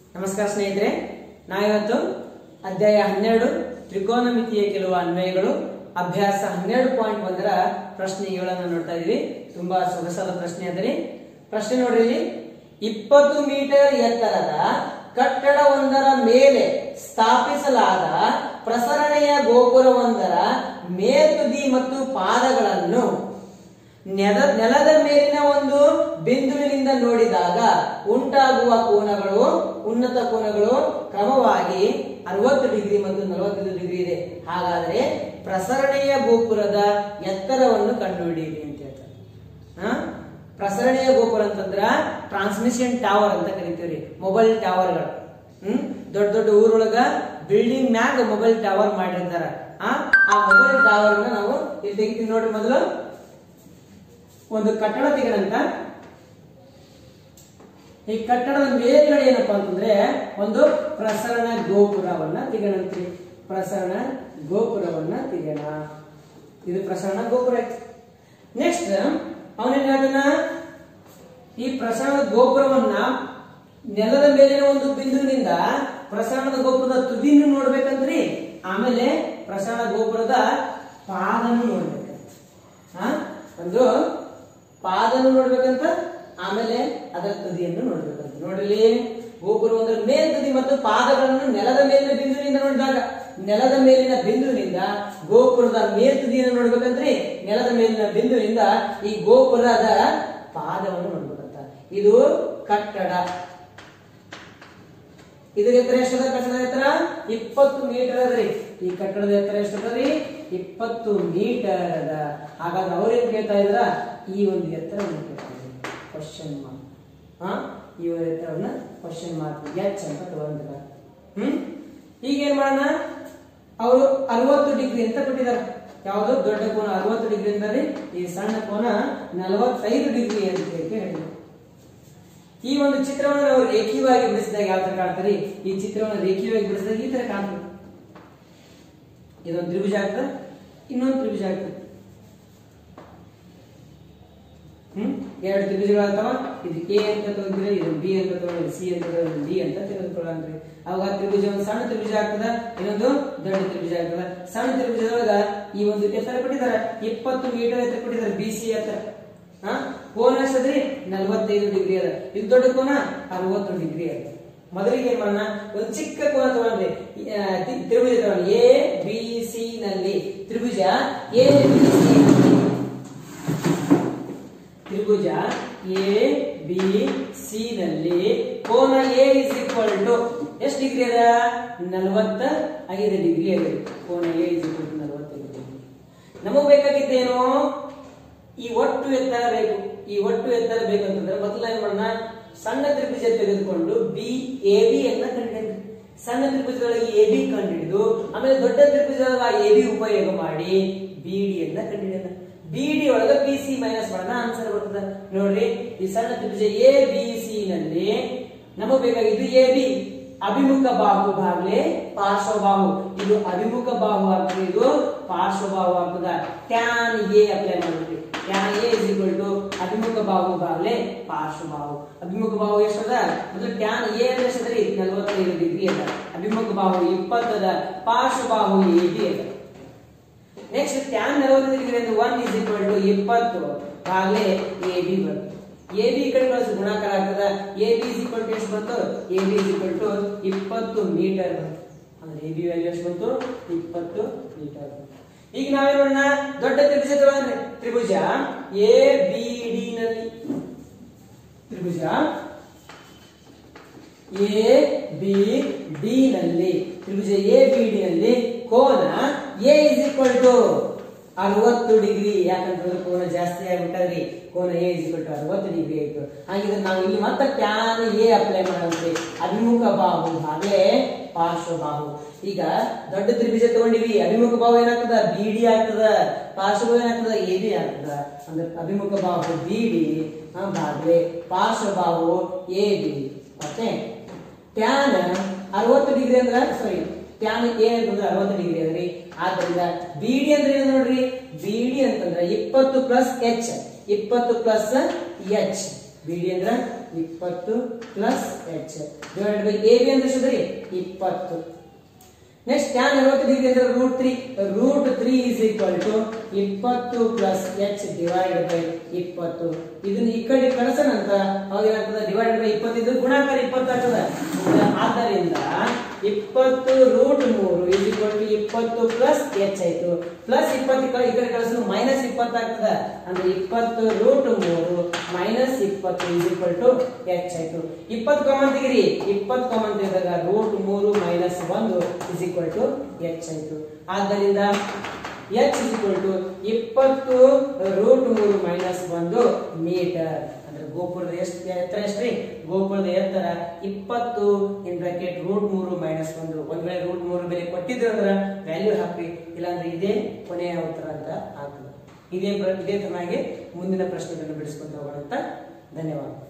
ನಮಸ್ಕಾರ ಸ್ನೇಹಿತರೆ ನಾವಿವತ್ತು ಅಧ್ಯಾಯ ಹನ್ನೆರಡು ತ್ರಿಕೋನಮಿತಿಯ ಕೆಲವು ಅನ್ವಯಗಳು ಅಭ್ಯಾಸ ಹನ್ನೆರಡು ಪಾಯಿಂಟ್ ಒಂದರ ಪ್ರಶ್ನೆಗಳನ್ನು ನೋಡ್ತಾ ಇದೀವಿ ತುಂಬಾ ಸೊಗಸಾದ ಪ್ರಶ್ನೆ ಅದರಿ ಪ್ರಶ್ನೆ ನೋಡ್ರಿ ಇಲ್ಲಿ ಇಪ್ಪತ್ತು ಮೀಟರ್ ಎತ್ತರದ ಕಟ್ಟಡವೊಂದರ ಮೇಲೆ ಸ್ಥಾಪಿಸಲಾದ ಪ್ರಸರಣೆಯ ಗೋಪುರವೊಂದರ ಮೇಲ್ತುದಿ ಮತ್ತು ಪಾದಗಳನ್ನು ನೆಲ ನೆಲದ ಮೇಲಿನ ಒಂದು ಬಿಂದುವಿನಿಂದ ನೋಡಿದಾಗ ಉಂಟಾಗುವ ಕೋನಗಳು ಉನ್ನತ ಕೋನಗಳು ಕ್ರಮವಾಗಿ ಅರವತ್ತು ಡಿಗ್ರಿ ಮತ್ತು ನಲವತ್ತೈದು ಡಿಗ್ರಿ ಇದೆ ಹಾಗಾದ್ರೆ ಪ್ರಸರಣೆಯ ಗೋಪುರದ ಎತ್ತರವನ್ನು ಕಂಡುಹಿಡಿಯಿರಿ ಅಂತ ಹೇಳ್ತಾರೆ ಹಾ? ಪ್ರಸರಣೆಯ ಗೋಪುರ ಅಂತಂದ್ರ ಟ್ರಾನ್ಸ್ಮಿಷನ್ ಟವರ್ ಅಂತ ಕರಿತೀವ್ರಿ ಮೊಬೈಲ್ ಟವರ್ಗಳು ಹ್ಮ್ ದೊಡ್ಡ ದೊಡ್ಡ ಊರೊಳಗ ಬಿಲ್ಡಿಂಗ್ ಮ್ಯಾಗ ಮೊಬೈಲ್ ಟವರ್ ಮಾಡಿರ್ತಾರ ಆ ಆ ಮೊಬೈಲ್ ಟವರ್ ನಾವು ಇಲ್ಲಿ ತೆಗಿತೀವಿ ನೋಡ್ರಿ ಮೊದಲು ಒಂದು ಕಟ್ಟಡ ತೆಗೆದಂತ ಈ ಕಟ್ಟಡದ ಮೇಲ್ಗಡೆ ಏನಪ್ಪಾ ಅಂತಂದ್ರೆ ಒಂದು ಪ್ರಸರಣ ಗೋಪುರವನ್ನ ತೆಗೆಣಂತ್ರಿ ಪ್ರಸರಣ ಗೋಪುರವನ್ನ ತೆಗೆಣ ಇದು ಪ್ರಸರಣ ಗೋಪುರ ನೆಕ್ಸ್ಟ್ ಅವನೇನ್ ಹೇಳ್ತಾನ ಈ ಪ್ರಸರಣದ ಗೋಪುರವನ್ನ ನೆಲದ ಮೇಲಿನ ಒಂದು ಬಿಂದುವಿನಿಂದ ಪ್ರಸರಣದ ಗೋಪುರದ ತುದಿಯನ್ನು ನೋಡ್ಬೇಕಂದ್ರಿ ಆಮೇಲೆ ಪ್ರಸರಣ ಗೋಪುರದ ಪಾದನ್ನು ನೋಡ್ಬೇಕಂತ ಹಾ ಒಂದು ಪಾದನ್ನು ನೋಡ್ಬೇಕಂತ ಆಮೇಲೆ ಅದರ ತುದಿಯನ್ನು ನೋಡ್ಬೇಕಂತ ನೋಡ್ರಿ ಗೋಪುರ ಒಂದರ ಮೇಲ್ ತುದಿ ಮತ್ತು ಪಾದಗಳನ್ನು ನೆಲದ ಮೇಲಿನ ಬಿಂದುವಿನಿಂದ ನೋಡಿದಾಗ ನೆಲದ ಮೇಲಿನ ಬಿಂದುವಿನಿಂದ ಗೋಪುರದ ಮೇಲ್ ತುದಿಯನ್ನು ನೋಡ್ಬೇಕಂದ್ರಿ ನೆಲದ ಮೇಲಿನ ಬಿಂದುವಿನಿಂದ ಈ ಗೋಪುರದ ಪಾದವನ್ನು ನೋಡ್ಬೇಕಂತ ಇದು ಕಟ್ಟಡ ಇದರ ಎತ್ತರ ಎಷ್ಟದ ಕಟ್ಟಡದ ಎತ್ತರ ಇಪ್ಪತ್ತು ಮೀಟರ್ ಅದ್ರಿ ಈ ಕಟ್ಟಡದ ಎತ್ತರ ಎಷ್ಟದರಿ ಇಪ್ಪತ್ತು ಮೀಟರ್ ಅದ ಹಾಗಾದ್ರೆ ಅವ್ರೇನ್ ಕೇಳ್ತಾ ಇದ್ರ ಈ ಒಂದು ಎತ್ತರವನ್ನು ಕೇಳ್ತಾ ಇದ್ರು ಕ್ವಶನ್ ಮಾರ್ಕ್ ಹಾ ಈ ಒಂದು ಎತ್ತರವನ್ನ ಕ್ವಶನ್ ಮಾರ್ಕ್ ಎಚ್ ಅಂತ ತಗೊಂಡಿರ ಹ್ಮ್ ಈಗ ಏನ್ ಮಾಡೋಣ ಅವರು ಅರವತ್ತು ಡಿಗ್ರಿ ಅಂತ ಕೊಟ್ಟಿದ್ದಾರೆ ಯಾವುದು ದೊಡ್ಡ ಕೋನ ಅರವತ್ತು ಡಿಗ್ರಿ ಅಂದರೆ ಈ ಸಣ್ಣ ಕೋನ ನಲವತ್ತೈದು ಡಿಗ್ರಿ ಅಂತ ಹೇಳಿ ಹೇಳಿದ್ರು ಈ ಒಂದು ಚಿತ್ರವನ್ನು ನಾವು ರೇಖೀಯವಾಗಿ ಬಿಡಿಸಿದಾಗ ಯಾವ ತರ ಕಾಣ್ತಾರೆ ಈ ಚಿತ್ರವನ್ನು ರೇಖೀಯವಾಗಿ ಬಿಡಿಸಿದಾಗ ಈ ತರ ಕಾಣ್ತದೆ ಇದೊಂದು ತ್ರಿಭುಜ ಆಗ್ತದೆ ಇನ್ನೊಂದು ತ್ರಿಭುಜ ಆಗ್ತದೆ ಹ್ಮ್ ಎರಡು ತ್ರಿಭುಜಗಳಾಗ್ತಾವ ಇದು ಎ ಅಂತ ತಗೊಂಡ್ರೆ ಇದು ಬಿ ಅಂತ ತಗೊಂಡ್ರೆ ಸಿ ಅಂತ ತಗೊಂಡ್ರೆ ಡಿ ಅಂತ ತೆಗೆದುಕೊಳ್ಳಂತ್ರಿ ಅವಾಗ ತ್ರಿಭುಜ ಒಂದು ಸಣ್ಣ ತ್ರಿಭುಜ ಆಗ್ತದ ಇನ್ನೊಂದು ದೊಡ್ಡ ತ್ರಿಭುಜ ಆಗ್ತದ ಸಣ್ಣ ತ್ರಿಭುಜದೊಳಗ ಈ ಒಂದು ಎತ್ತರ ಕೊಟ್ಟಿದ್ದಾರೆ ಇಪ್ಪತ್ತು ಮೀಟರ್ ಎತ್ತರ ಕೊಟ್ಟಿದ್ದಾರೆ ಬಿ ಸಿ ಎತ್ತರ ಹಾ ಕೋನ ಎಷ್ಟದ್ರಿ ನಲವತ್ತೈದು ಡಿಗ್ರಿ ಅದ ಇದು ದೊಡ್ಡ ಕೋನ ಅರವತ್ತು ಡಿಗ್ರಿ ಅದ ಮೊದಲಿಗೆ ಏನ್ ಮಾಡೋಣ ಒಂದು ಚಿಕ್ಕ ಕೋನ ತಗೊಂಡ್ರಿ ಆ, ತಿ- ತ್ರಿಭುಜ ತಗೊಂಡ್ರಿ ಎ ಬಿ ಸಿ ನಲ್ಲಿ ತ್ರಿಭುಜ ಎ ಬಿ ಸಿ ತ್ರಿಭುಜ ಎ ಬಿ ಸಿ ನಲ್ಲಿ ಕೋನ ಎ ಇಸ್ ಈಕ್ವಲ್ ಟು ಎಷ್ಟು ಡಿಗ್ರಿ ಅದ ನಲವತ್ತ ಐದು ಡಿಗ್ರಿ ಅದ ಕೋನ ಎ ಇಸ್ ಈಕ್ವಲ್ ಟು ನಲವತ್ತೈದು ಡಿಗ್ರಿ ನಮಗ್ ಬೇಕಾಗಿದ್ದೇನು ಈ ಒಟ್ಟು ಎತ್ತರ ಬೇಕು ಈ ಒಟ್ಟು ಎತ್ತರ ಬೇಕಂತಂದ್ರೆ ಮೊದಲ ಏನ್ ಮಾಡೋಣ ಸಣ್ಣ ತ್ರಿಭುಜ ತೆಗೆದುಕೊಂಡು ಬಿ ಎ ಬಿ ಅನ್ನ ಕಂಡಿಡಿದ್ರಿ ಸಣ್ಣ ತ್ರಿಭುಜದೊಳಗೆ ಎ ಬಿ ಕಂಡುಹಿಡಿದು ಆಮೇಲೆ ದೊಡ್ಡ ತ್ರಿಭುಜದೊಳಗೆ ಎ ಬಿ ಉಪಯೋಗ ಮಾಡಿ ಬಿ ಡಿ ಅನ್ನ ಕಂಡುಹಿಡಿಯೋಣ ಬಿ ಡಿ ಒಳಗ ಬಿ ಸಿ ಮೈನಸ್ ಮಾಡೋಣ ಆನ್ಸರ್ ಬರ್ತದೆ ನೋಡ್ರಿ ಈ ಸಣ್ಣ ತ್ರಿಭುಜ ಎ ಬಿ ಸಿ ನಲ್ಲಿ ನಮಗ್ ಬೇಕಾಗಿದ್ದು ಎ ಬಿ ಅಭಿಮುಖ ಬಾಹು ಬಾಗ್ಲೆ ಪಾರ್ಶ್ವಬಾಹು ಇದು ಅಭಿಮುಖ ಬಾಹು ಆಗ್ತದೆ ಇದು ಪಾರ್ಶ್ವಬಾಹು ಆಗ್ತದ ಟ್ಯಾನ್ ಎ ಅಪ್ಲೈ ಮಾಡ್ಬಿಟ್ರಿ tan A is equal to ಅಭಿಮುಖ ಬಾಹು ಬಾಗ್ಲೆ ಪಾರ್ಶ್ವಬಾಹು ಅಭಿಮುಖ ಬಾಹು ಎಷ್ಟದ ಮೊದಲು ಟ್ಯಾನ್ ಎ ಅಂದ್ರೆ ಎಷ್ಟದ್ರಿ ನಲವತ್ತೈದು ಡಿಗ್ರಿ ಅದ ಅಭಿಮುಖ ಬಾಹು ಇಪ್ಪತ್ತದ ಪಾರ್ಶ್ವಬಾಹು ಎ ಬಿ ಅದ ನೆಕ್ಸ್ಟ್ ಟ್ಯಾನ್ ನಲವತ್ತೈದು ಡಿಗ್ರಿ ಅಂದ್ರೆ ಒನ್ ಇಸ್ ಈಕ್ವಲ್ ಟು ಇಪ್ಪತ್ತು ಬಾಗ್ಲೆ ಎ ಬಿ ಬರ್ತದೆ ಎ ಬಿ ಕಡೆ ಕಳಿಸಿ ಗುಣಾಕಾರ ಆಗ್ತದ A B is equal to ಎಷ್ಟು ಬಂತು A B is equal to ಇಪ್ಪತ್ತು ಮೀಟರ್ ಬಂತು ಅಂದ್ರೆ ಎ ಬಿ ವ್ಯಾಲ್ಯೂ ಎಷ್ಟು ಬಂತು ಇಪ್ಪತ್ತು ಮೀಟರ್ ಬಂತು ಈಗ ನಾವೇನ್ ಮಾಡೋಣ ದೊಡ್ಡ ತ್ರಿಭುಜ ತಗೊಂಡ್ರೆ ತ್ರಿಭುಜ ಎ ಬಿ ಡಿ ನಲ್ಲಿ ತ್ರಿಭುಜ ಎ ಬಿ ಡಿ ನಲ್ಲಿ ತ್ರಿಭುಜ ಎ ಬಿ ಡಿ ನಲ್ಲಿ ಕೋನ ಎ ಇಸ್ ಈಕ್ವಲ್ ಟು ಅರವತ್ತು ಡಿಗ್ರಿ ಯಾಕಂತಂದ್ರೆ ಕೋನ ಜಾಸ್ತಿ ಆಗ್ಬಿಟ್ಟದ್ರಿ ಕೋನ ಎ ಇಸ್ ಈಕ್ವಲ್ ಟು ಅರವತ್ತು ಡಿಗ್ರಿ ಆಯ್ತು ಹಾಗಿದ್ರೆ ನಾವು ಇಲ್ಲಿ ಮತ್ತೆ ಟ್ಯಾನ್ ಎ ಅಪ್ಲೈ ಮಾಡಂತ್ರಿ ಅಭಿಮುಖ ಬಾಹು ಹಾಗೆ ಪಾರ್ಶ್ವ ಬಾಹು ಈಗ ದೊಡ್ಡ ತ್ರಿಭುಜ ತಗೊಂಡಿವಿ ಅಭಿಮುಖ ಬಾಹು ಏನಾಗ್ತದ ಬಿ ಡಿ ಆಗ್ತದ ಪಾರ್ಶ್ವ ಬಾಹು ಏನಾಗ್ತದ ಎ ಬಿ ಆಗ್ತದ ಅಂದ್ರೆ ಅಭಿಮುಖ ಬಾಹು ಬಿ ಡಿ ಬಾಗ್ಲೆ ಪಾರ್ಶ್ವ ಬಾಹು ಎ ಬಿ ಮತ್ತೆ ಟ್ಯಾನ್ ಅರವತ್ತು ಡಿಗ್ರಿ ಅಂದ್ರೆ ಸಾರಿ ಟ್ಯಾನ್ ಎ ಅಂತಂದ್ರೆ ಅರವತ್ತು ಡಿಗ್ರಿ ಅದ್ರಿ ಆದ್ದರಿಂದ ಬಿ ಡಿ ಅಂದ್ರೆ ಏನು ನೋಡ್ರಿ ಬಿ ಡಿ ಅಂತಂದ್ರೆ ಇಪ್ಪತ್ತು ಪ್ಲಸ್ ಎಚ್ ಇಪ್ಪತ್ತು ಪ್ಲಸ್ ಎಚ್ ಬಿ ಡಿ ಅಂದ್ರ ಇಪ್ಪತ್ತು plus H divided by A B ಅಂದ್ರೆ ಎಷ್ಟ್ರಿ ಇಪ್ಪತ್ತು ನೆಕ್ಸ್ಟ್ ಟ್ಯಾನ್ ನಲವತ್ತು ಡಿಗ್ರಿ ಅಂದ್ರೆ root three root three is equal to ಇಪ್ಪತ್ತು ಪ್ಲಸ್ ಎಚ್ ಡಿವೈಡೆಡ್ ಬೈ ಇಪ್ಪತ್ತು ಇದನ್ನ ಈ ಕಡೆ ಕಳಿಸೋಣ ಅಂತ ಅವಾಗ ಏನಾಗ್ತದೆ ಡಿವೈಡೆಡ್ ಬೈ ಇಪ್ಪತ್ತು ಇದು ಗುಣಾಕಾರ ಇಪ್ಪತ್ತು ಆಗ್ತದೆ ಆದ್ದರಿಂದ ಇಪ್ಪತ್ತು ರೂಟ್ ಮೂರು ಇಸ್ ಈಕ್ವಲ್ ಟು ಇಪ್ಪತ್ತು ಪ್ಲಸ್ ಎಚ್ ಆಯ್ತು ಪ್ಲಸ್ ಇಪ್ಪತ್ತು ಈ ಕಡೆ ಈ ಕಡೆ ಕಳಿಸಿದ್ರೆ ಮೈನಸ್ ಇಪ್ಪತ್ತು ಆಗ್ತದೆ ಅಂದ್ರೆ ಇಪ್ಪತ್ತು ರೂಟ್ ಮೂರು ಮೈನಸ್ ಇಪ್ಪತ್ತು ಇಸ್ ಈಕ್ವಲ್ ಟು ಎಚ್ ಆಯ್ತು ಇಪ್ಪತ್ತು ಕಾಮನ್ ತೆಗಿರಿ ಇಪ್ಪತ್ತು ಕಾಮನ್ ತೆಗೆದಾಗ ರೂಟ್ ಮೂರು ಮೈನಸ್ ಒಂದು ಇಸ್ ಈಕ್ವಲ್ ಟು ಎಚ್ ಆಯ್ತು ಆದ್ದರಿಂದ ಎಚ್ ಇಸ್ ಈಕ್ವಲ್ ಟು ಇಪ್ಪತ್ತು ರೂಟ್ ಮೂರು ಮೈನಸ್ ಒಂದು ಮೀಟರ್ ಅಂದ್ರೆ ಗೋಪುರದ ಎಷ್ಟು ಎತ್ತರ ಎಷ್ಟ್ರಿ ಗೋಪುರದ ಎತ್ತರ ಇಪ್ಪತ್ತು ಇನ್ ಬ್ರಾಕೆಟ್ ರೂಟ್ ಮೂರು ಮೈನಸ್ ಒಂದು ಒಂದ್ ವೇಳೆ ರೂಟ್ ಮೂರು ಬೆಲೆ ಕೊಟ್ಟಿದ್ರು ಅಂದ್ರೆ ವ್ಯಾಲ್ಯೂ ಹಾಕಿ ಇಲ್ಲಾಂದ್ರೆ ಇದೇ ಕೊನೆಯ ಉತ್ತರ ಅಂತ ಆಗ್ತದೆ ಇದೇ ಪ್ರ- ಇದೇ ತರನಾಗಿ ಮುಂದಿನ ಪ್ರಶ್ನೆಗಳನ್ನು ಬಿಡಿಸ್ಕೊಂತ ಹೋಗೋಣ ಅಂತ ಧನ್ಯವಾದ